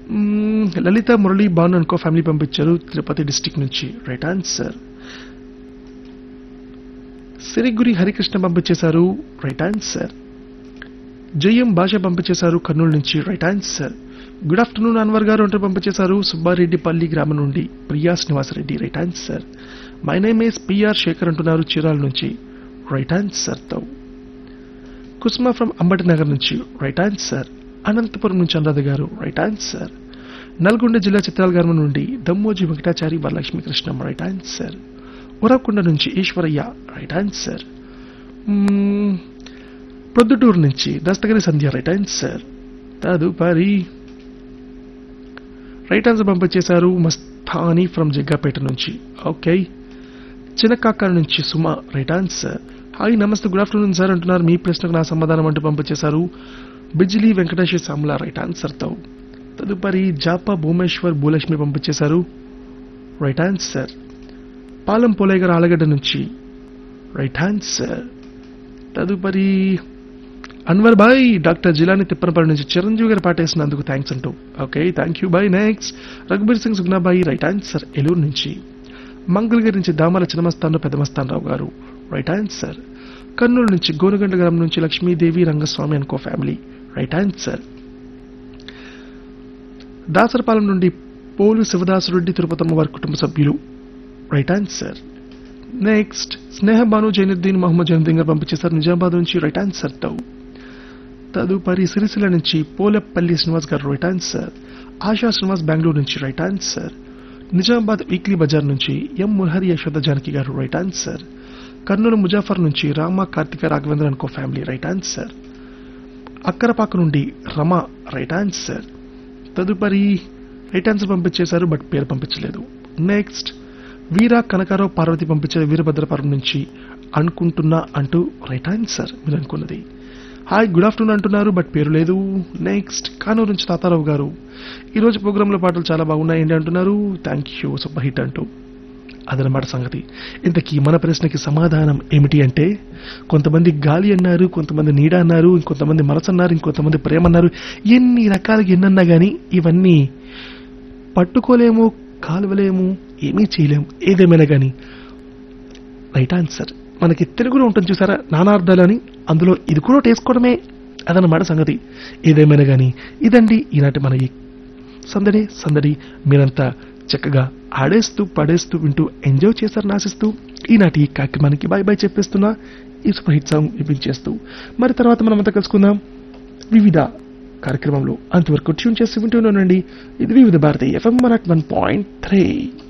మ్మ్, లలిత మురళి భాను అనుకో ఫ్యామిలీ పంపించారు తిరుపతి డిస్టిక్ నుంచి రైట్ ఆన్సర్ సిరిగురి హరికృష్ణ పంపించేశారు రైట్ ఆన్సర్ జయం భాష పంపించేశారు కర్నూలు నుంచి right answer good afternoon Anwar garu అంటూ పంపించేశారు సుబ్బారెడ్డిపల్లి గ్రామం నుండి Priya Srinivasareddy right answer my name is PR Shekar అంటున్నారు చీరాల నుంచి రైట్ ఆన్సర్ తో కుసుమ ఫ్రమ్ అంబటి నగర్ నుంచి రైట్ ఆన్సర్ అనంతపురం నుంచి అనురాధ గారు రైట్ ఆన్సర్ నల్గొండ జిల్లా చిత్రాల గ్రామం నుండి దమ్మోజీ వెంకటాచారి వరలక్ష్మి కృష్ణం రైట్ ఆన్సర్ ఉరవకొండ నుంచి ఈశ్వరయ్య రైట్ ఆన్సర్ మ్మ్, ప్రొద్దుటూరు నుంచి దస్తగిరి సంధ్య రైట్ ఆన్సర్ తదుపరి రైట్ ఆన్సర్ పంపించేశారు మస్తాని ఫ్రమ్ జగ్గాపేట నుంచి ఓకే చిన్నకాక నుంచి సుమ రైట్ ఆన్సర్ హాయ్ నమస్తే గుడ్ ఆఫ్టర్నూన్ సార్ అంటున్నారు మీ ప్రశ్నకు నా సమాధానం అంటూ పంపించేశారు బిజిలీ వెంకటేశ్వర సామ్లా రైట్ ఆన్సర్తో తదుపరి జాపా భూమేశ్వర్ భూలక్ష్మి పంపించేశారు రైట్ ఆన్సర్ పాలెం పోలయ్య గారు ఆలగడ్డ నుంచి రైట్ ఆన్సర్ తదుపరి అన్వర్ బాయ్ డాక్టర్ జిలాని తిప్పనపల్లి నుంచి చిరంజీవి గారు పాటేసినందుకు థ్యాంక్స్ అంటూ okay thank you bye next Raghubir Singh Sugnabai right answer Eluru నుంచి మంగళగిరి నుంచి దామల చిన్నమస్తాన్ పెద్దమస్తానరావు గారు రైట్ ఆన్సర్ కర్నూలు నుంచి గోనగండ గ్రామం నుంచి లక్ష్మీదేవి రంగస్వామి అనుకో ఫ్యామిలీ రైట్ ఆన్సర్ దాసరపాలెం నుండి పోలు శివదాసురెడ్డి తిరుపతమ్మ వారి కుటుంబ సభ్యులు right answer next Sneha Banu Zainuddin Mohammed Zainuddin garu పంపించేశారు నిజామాబాద్ నుంచి రైట్ ఆన్సర్ తో తదుపరి సిరిసిల్ల నుంచి పోలపల్లి శ్రీనివాస్ గారు రైట్ ఆన్సర్ ఆశా శ్రీనివాస్ బెంగళూరు నుంచి రైట్ ఆన్సర్ నిజామాబాద్ వీక్లీ బజార్ నుంచి ఎం మురహరి యశోద జానకి గారు రైట్ ఆన్సర్ కర్నూలు ముజాఫర్ నుంచి రామ కార్తిక రాఘవేంద్ర అనుకో ఫ్యామిలీ రైట్ ఆన్సర్ అక్కరపాక నుండి రమ రైట్ ఆన్సర్ తదుపరి రైట్ ఆన్సర్ పంపించేశారు బట్ పేరు పంపించలేదు నెక్స్ట్ వీర కనకారావు పార్వతి పంపించారు వీరభద్రపురం నుంచి అనుకుంటున్నా అంటూ రైట్ ఆన్సర్ మీరు అనుకున్నది హాయ్ గుడ్ ఆఫ్టర్నూన్ అంటున్నారు బట్ పేరు లేదు నెక్స్ట్ కానూరు నుంచి తాతారావు గారు ఈరోజు ప్రోగ్రాంలో పాటలు చాలా బాగున్నాయండి అంటున్నారు థ్యాంక్ యూ సూపర్ హిట్ అంటూ అదనమాట సంగతి ఇంతకీ మన ప్రశ్నకి సమాధానం ఏమిటి అంటే కొంతమంది గాలి అన్నారు కొంతమంది నీడ అన్నారు ఇంకొంతమంది మనసు అన్నారు ఇంకొంతమంది ప్రేమ అన్నారు ఎన్ని రకాలుగా ఎన్నన్నా కానీ ఇవన్నీ పట్టుకోలేము కాలువలేము ఏమీ చేయలేము ఏదేమైనా కానీ రైట్ ఆన్సర్ మనకి తెలుగులో ఉంటుంది చూసారా నానార్థాలు అని అందులో ఇది కూడా వేసుకోవడమే అదనమాట సంగతి ఏదేమైనా కానీ ఇదండి ఈనాటి మన ఈ సందడి సందడి మీరంతా చక్కగా ఆడేస్తూ పడేస్తూ వింటూ ఎంజాయ్ చేశారని ఆశిస్తూ ఈనాటి ఈ కార్యక్రమానికి బాయ్ బాయ్ చెప్పేస్తున్నా ఈ సూపర్ హిట్ సాంగ్ వినిపించేస్తూ మరి తర్వాత మనం అంతా కలుసుకుందాం వివిధ కార్యక్రమంలో అంతవరకు ట్యూన్ చేసి వింటూనే ఉండండి ఇది Vividh Bharati FM one point three